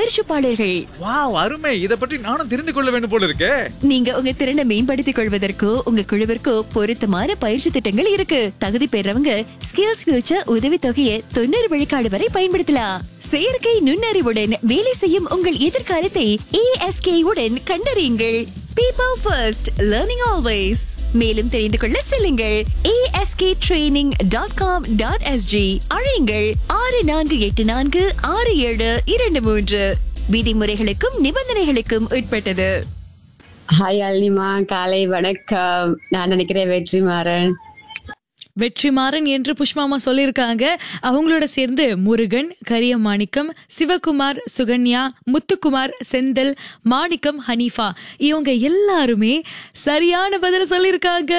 பயிற்சிப்பாளர்கள் wow அருமை இத பற்றி நானும் தெரிந்து கொள்ள வேண்டும் போல இருக்கே நீங்க உங்க திறனை மேம்படுத்திக் கொள்வதற்கோ உங்க குழுவிற்கோ பொருத்தமான பயிற்சி திட்டங்கள் இருக்கு தகுதி பெறவங்க ஸ்கில்ஸ் ஃபியூச்சர் உதவி தொகையை தொண்ணூறு விழுக்காடு வரை பயன்படுத்தலாம் செயற்கை நுண்ணறிவுடன் வேலை செய்யும் உங்கள் எதிர்காலத்தை ஏஎஸ்கே உடன் கண்டறியுங்கள் பீப்பிள் ஃபர்ஸ்ட் லேர்னிங் ஆல்வேஸ் மேலும் தெரிந்து கொள்ள செல்லுங்கள் ASK training dot com dot SG அழையுங்கள் ஆறு நான்கு எட்டு நான்கு ஆறு ஏழு இரண்டு மூன்று விதிமுறைகளுக்கும் நிபந்தனைகளுக்கும் உட்பட்டது ஹாய் அல்னிமா காலை வணக்கம் நான் நினைக்கிறேன் வெற்றிமாறன் வெற்றிமாறன் என்று புஷ்மாமா சொல்லியிருக்காங்க அவங்களோட சேர்ந்து முருகன் கரியமாணிக்கம் சிவகுமார் சுகன்யா முத்துக்குமார் செந்தில் மாணிக்கம் ஹனீஃபா இவங்க எல்லாருமே சரியான பதில சொல்லியிருக்காங்க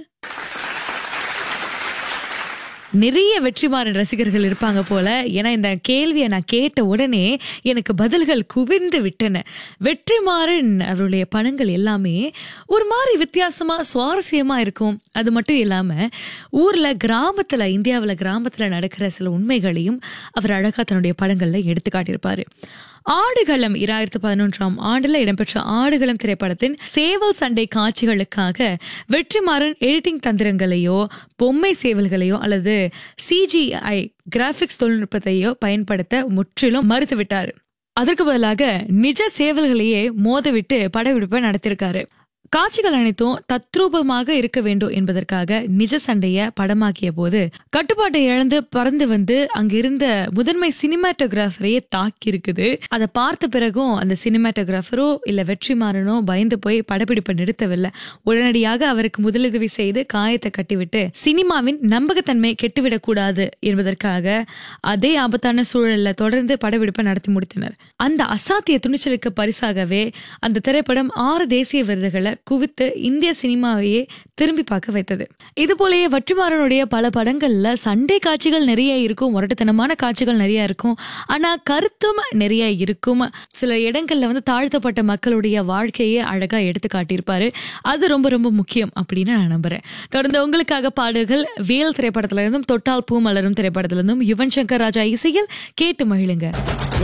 நிறைய வெற்றிமாறன் ரசிகர்கள் இருப்பாங்க போல ஏன்னா இந்த கேள்வியை நான் கேட்ட உடனே எனக்கு பதில்கள் குவிந்து விட்டன வெற்றிமாறன் அவருடைய படங்கள் எல்லாமே ஒரு மாதிரி வித்தியாசமா சுவாரஸ்யமா இருக்கும் அது மட்டும் இல்லாம ஊர்ல கிராமத்துல இந்தியாவுல கிராமத்துல நடக்கிற சில உண்மைகளையும் அவர் அழகா தன்னுடைய படங்கள்ல எடுத்து காட்டியிருப்பாரு ஆடுகளம் இராயிரத்து பதினொன்றாம் ஆண்டுல இடம்பெற்ற ஆடுகளம் திரைப்படத்தின் சேவல் சண்டை காட்சிகளுக்காக வெற்றிமாறன் எடிட்டிங் தந்திரங்களையோ பொம்மை சேவல்களையோ அல்லது சிஜிஐ கிராபிக்ஸ் தொழில்நுட்பத்தையோ பயன்படுத்த முற்றிலும் மறுத்துவிட்டார் அதற்கு பதிலாக நிஜ சேவல்களையே மோதவிட்டு படப்பிடிப்பை நடத்தியிருக்காரு காட்சிகள் அனைத்தும் தத்ரூபமாக இருக்க வேண்டும் என்பதற்காக நிஜ சண்டைய படமாக்கிய போது கட்டுப்பாட்டை இழந்து பறந்து வந்து அங்கிருந்த முதன்மை சினிமாட்டோகிராஃபரையே தாக்கி இருக்குது அதை பார்த்த பிறகும் அந்த சினிமாட்டோகிராஃபரோ இல்ல வெற்றிமாறனோ பயந்து போய் படப்பிடிப்பை நிறுத்தவில்லை உடனடியாக அவருக்கு முதலுதவி செய்து காயத்தை கட்டிவிட்டு சினிமாவின் நம்பகத்தன்மை கெட்டுவிடக் கூடாது என்பதற்காக அதே ஆபத்தான சூழல்ல தொடர்ந்து படப்பிடிப்பை நடத்தி முடித்தனர் அந்த அசாத்திய துணிச்சலுக்கு பரிசாகவே அந்த திரைப்படம் ஆறு தேசிய விருதுகளை குவித்து இந்திய சினிமாவையே திரும்பி பார்க்க வைத்தது இது போலயே வற்றிமாறனுடைய பல படங்கள்ல சண்டை காட்சிகள் நிறைய இருக்கும் முரட்டுத்தனமான காட்சிகள் நிறைய இருக்கும் ஆனா கருத்தும் நிறைய இருக்கும் சில இடங்கள்ல வந்து தாழ்த்தப்பட்ட மக்களுடைய வாழ்க்கையை அழகா எடுத்து காட்டியிருப்பாரு அது ரொம்ப ரொம்ப முக்கியம் அப்படின்னு நான் நம்புறேன் தொடர்ந்து உங்களுக்காக பாடல்கள் வேல் திரைப்படத்துல இருந்தும் தொட்டால் பூ மலரும் திரைப்படத்துல இருந்தும் யுவன் சங்கர் ராஜா இசையில் கேட்டு மகிழுங்க